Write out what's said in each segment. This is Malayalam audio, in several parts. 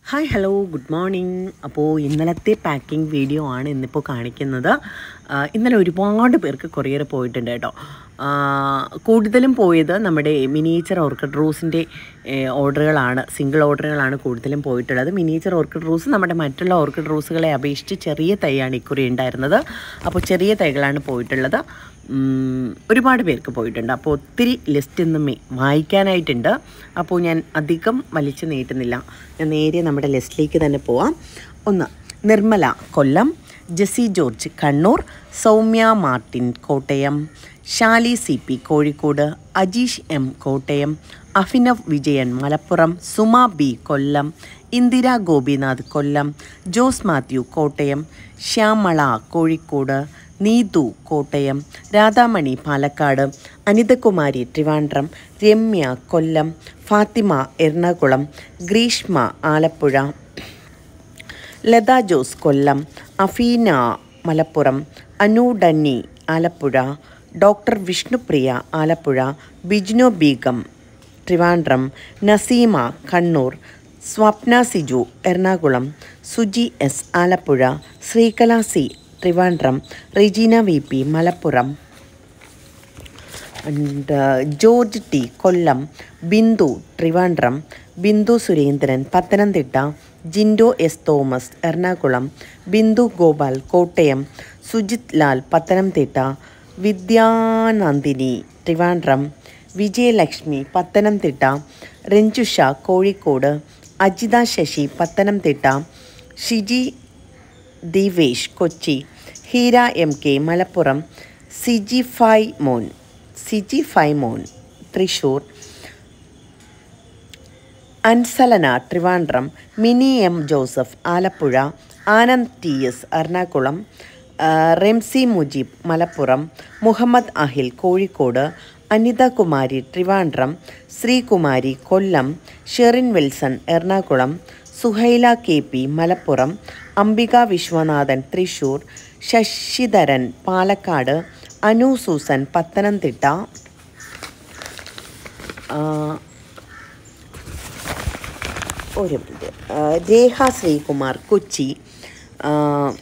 ഹായ് ഹലോ ഗുഡ് മോർണിംഗ് അപ്പോൾ ഇന്നലത്തെ പാക്കിംഗ് വീഡിയോ ആണ് ഇന്നിപ്പോൾ കാണിക്കുന്നത് ആ, ഇന്നലെ ഒരുപാട് പേർക്ക് കൊറിയർ പോയിട്ടുണ്ട് കേട്ടോ ആ, കൂടുതലും പോയത് നമ്മുടെ മിനിയേച്ചർ ഓർക്കിഡ് റോസിൻ്റെ ഓർഡറുകളാണ് സിംഗിൾ ഓർഡറുകളാണ് കൂടുതലും പോയിട്ടുള്ളത് മിനിയേച്ചർ ഓർക്കിഡ് റോസ് നമ്മുടെ മറ്റുള്ള ഓർക്കിഡ് റോസുകളെ അപേക്ഷിച്ച് ചെറിയ തൈയാണ് ഇക്കുറി ഉണ്ടായിരുന്നത് അപ്പോൾ ചെറിയ തൈകളാണ് പോയിട്ടുള്ളത് ഉം, ഒരുപാട് പേർക്ക് പോയിട്ടുണ്ട് അപ്പോൾ ഒത്തിരി ലിസ്റ്റ് ഇന്നും വായിക്കാനായിട്ടുണ്ട് അപ്പോൾ ഞാൻ അധികം വലിച്ചു നീട്ടുന്നില്ല ഞാൻ നേരെ നമ്മുടെ ലിസ്റ്റിലേക്ക് തന്നെ പോവാം ഒന്ന് Nirmala Kollam Jessy George Kannur Soumya Martin Kottayam Shaly C P Kozhikode Ajeesh M Kottayam Abhinav Vijayan Malappuram Suma B Kollam Indira Gopinath Kollam Jose Mathew Kottayam Shyamala Kozhikode Neethu Kottayam Radhamani Palakkad Anithakumari Trivandrum Ramya Kollam Fathima Ernakulam Greeshma Alappuzha Latha Jose Kollam Afeena Malappuram Anu Danny Alappuzha doctor Vishnupriya Alappuzha Bijnu Beegum Trivandrum Naseema Kannur Swapna Siju Ernakulam Suji S Alappuzha Sreekala C Trivandrum Regina V P Malappuram and George T Kollam Bindu Trivandrum Bindu Surendran Pathanamthitta Jindo S Thomas Ernakulam Bindu Gopal Kottayam Sujith Lal Pathanamthitta Vidyanandini Trivandrum Vijayalakshmi Pathanamthitta Ranjusha Kozhikode Ajitha Sasi Pathanamthitta Shiji Divesh Kochi Heera M K Malappuram Siji Fai Mon Siji Fai Mon Thrissur Ansalana Trivandrum Mini M Joseph Alappuzha Anand T S Ernakulam ആ, Remsy Mujeeb Malappuram Muhammad Ahil Kozhikode Anitha Kumari Trivandrum Sreekumari Kollam Sherin Wilson Ernakulam Suhaila K P Malappuram Ambika Viswanathan Thrissur Sasidharan Palakkad Anu Susan Pathanamthitta ആ, ഒരു മിനിറ്റ് ആ, രേഖ ശ്രീകുമാർ കൊച്ചി ആ,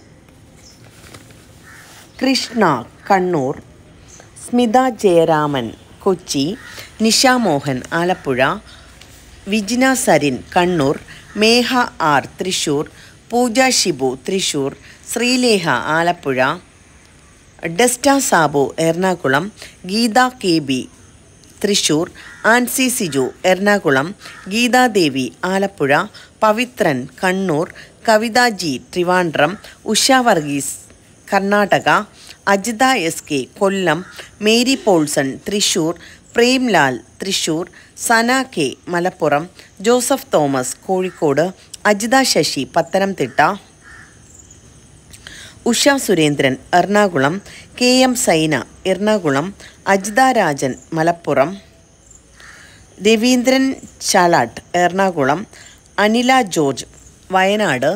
Krishna Kannur Smitha Jayaraman Kochi Nisha Mohan Alappuzha Vijina Sarin Kannur Megha R Thrissur Pooja Shibu Thrissur Sreelekha Alappuzha Desta Sabu Ernakulam Geetha K B Thrissur Ancy Siju Ernakulam Geethadevi Alappuzha Pavithran Kannur Kavitha G Trivandrum Usha Varghese Karnataka Ajitha S K Kollam Mary Paulson Thrissur Premlal Thrissur സന K Malappuram Joseph Thomas Kozhikode Ajitha Sasi Pathanamthitta Usha Surendran Ernakulam K M Saina Ernakulam Ajitha Rajan Malappuram Raveendran Chalatt Ernakulam Anila George Wayanad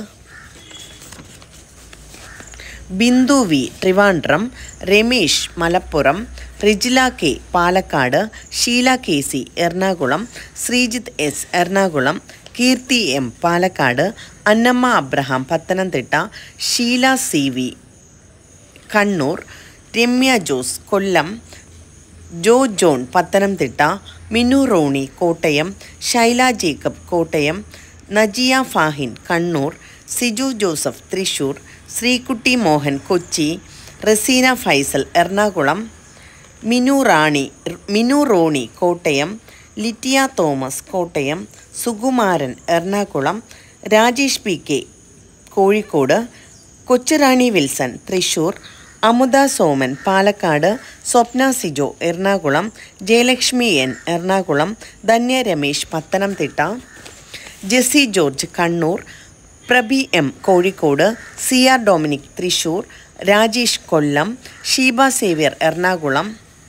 Bindu V Trivandrum Ramesh Malappuram Rijila K Palakkad Sheela K C Ernakulam Sreejith S Ernakulam Keerthi M Palakkad Annamma Abraham Pathanamthitta Sheela C V Kannur Ramya Jose Kollam Jo John Pathanamthitta Minu Rony Kottayam Shaila Jacob Kottayam Najiya Fahin Kannur Siju Joseph Thrissur Sreekutty Mohan Kochi Razeena Faisal Ernakulam Minu Rani Minu Rony Kottayam Littiya Thomas Kottayam Sukumaran Ernakulam Rajesh P K Kozhikode Kochurani Wilson Thrissur Amudha Soman Palakkad Swapna Sijo Ernakulam Jayalakshmi N Ernakulam Dhanya Ramesh Pathanamthitta Jessy George Kannur Prabhi M Kozhikode C R Dominic Thrissur Rajesh Kollam Sheeba Xavier Ernakulam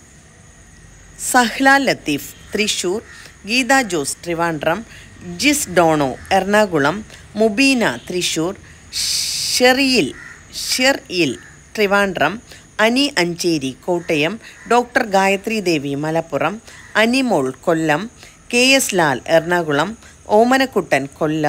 Sahla Latheef Thrissur Geetha Jose Trivandrum Jis Dono Ernakulam Mubeena Thrissur Sheriyil Sheryl Trivandrum Ani Ancheri Kottayam doctor Gayathri Devi Malappuram Animol കൊല്ലം K S Lal Ernakulam Omanakuttan Kollam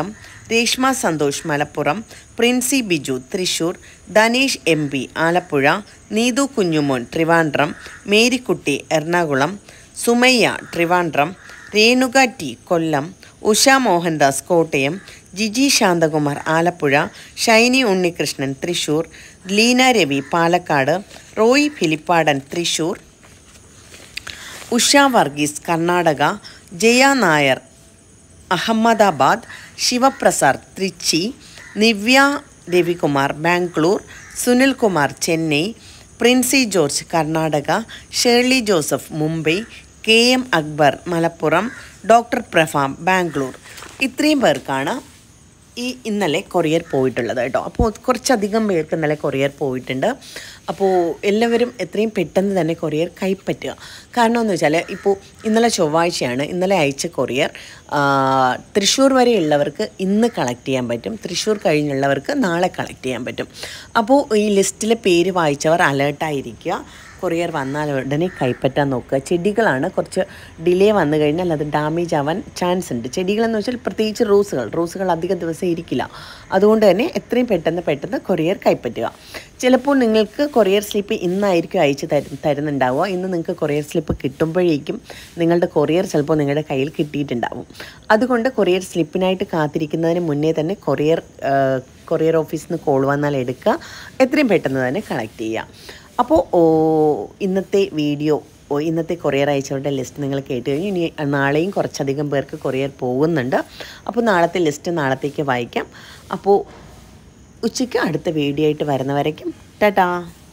Reshma Santhosh Malappuram Princy Biju Thrissur Dhanesh M P Alappuzha Neethu Kunjumon Trivandrum Marykutty Ernakulam Sumayya Trivandrum Renuka T Kollam Usha Mohandas Kottayam Jiji Shanthakumar Alappuzha Shiny Unnikrishnan Thrissur Leena Ravi Palakkad Roy Philipadan Thrissur Usha Varghese Karnataka Jaya Nair Ahmedabad Sivaprasad Trichy Nivya Ravikumar Bangalore Sunilkumar Chennai Princy George Karnataka Shirley Joseph Mumbai K M Akbar Malappuram doctor പ്രഫാം ബാംഗ്ലൂർ ഇത്രയും പേർക്കാണ് ഈ ഇന്നലെ കൊറിയർ പോയിട്ടുള്ളത് കേട്ടോ അപ്പോൾ കുറച്ചധികം പേർക്ക് ഇന്നലെ കൊറിയർ പോയിട്ടുണ്ട് അപ്പോൾ എല്ലാവരും എത്രയും പെട്ടെന്ന് തന്നെ കൊറിയർ കൈപ്പറ്റുക കാരണം എന്ന് വെച്ചാൽ ഇപ്പോൾ ഇന്നലെ ചൊവ്വാഴ്ചയാണ് ഇന്നലെ അയച്ച കൊറിയർ ആ, തൃശ്ശൂർ വരെയുള്ളവർക്ക് ഇന്ന് കളക്ട് ചെയ്യാൻ പറ്റും തൃശ്ശൂർ കഴിഞ്ഞുള്ളവർക്ക് നാളെ കളക്ട് ചെയ്യാൻ പറ്റും അപ്പോൾ ഈ ലിസ്റ്റിലെ പേര് വായിച്ചവർ അലേർട്ടായിരിക്കുക കൊറിയർ വന്നാൽ ഉടനെ കൈപ്പറ്റാൻ നോക്കുക ചെടികളാണ് കുറച്ച് ഡിലേ വന്നു കഴിഞ്ഞാൽ അത് ഡാമേജ് ആവാൻ ചാൻസ് ഉണ്ട് ചെടികളെന്ന് വെച്ചാൽ പ്രത്യേകിച്ച് റോസുകൾ റോസുകൾ അധിക ദിവസം ഇരിക്കില്ല അതുകൊണ്ട് തന്നെ എത്രയും പെട്ടെന്ന് പെട്ടെന്ന് കൊറിയർ കൈപ്പറ്റുക ചിലപ്പോൾ നിങ്ങൾക്ക് കൊറിയർ സ്ലിപ്പ് ഇന്നായിരിക്കും അയച്ച് തരു തരുന്നുണ്ടാവുക ഇന്ന് നിങ്ങൾക്ക് കൊറിയർ സ്ലിപ്പ് കിട്ടുമ്പോഴേക്കും നിങ്ങളുടെ കൊറിയർ ചിലപ്പോൾ നിങ്ങളുടെ കയ്യിൽ കിട്ടിയിട്ടുണ്ടാവും അതുകൊണ്ട് കൊറിയർ സ്ലിപ്പിനായിട്ട് കാത്തിരിക്കുന്നതിന് മുന്നേ തന്നെ കൊറിയർ ആ, കൊറിയർ ഓഫീസിൽ നിന്ന് കോൾ വന്നാൽ എടുക്കുക എത്രയും പെട്ടെന്ന് തന്നെ കളക്ട് ചെയ്യുക അപ്പോൾ ഓ ഇന്നത്തെ വീഡിയോ ഓ ഇന്നത്തെ കൊറിയർ അയച്ചവരുടെ ലിസ്റ്റ് നിങ്ങൾ കേട്ട് കഴിഞ്ഞു ഇനി നാളെയും കുറച്ചധികം പേർക്ക് കൊറിയർ പോകുന്നുണ്ട് അപ്പോൾ നാളത്തെ ലിസ്റ്റ് നാളത്തേക്ക് വായിക്കാം അപ്പോൾ ഉച്ചയ്ക്ക് അടുത്ത വീഡിയോ ആയിട്ട് വരുന്നവരേക്കും ടാറ്റാ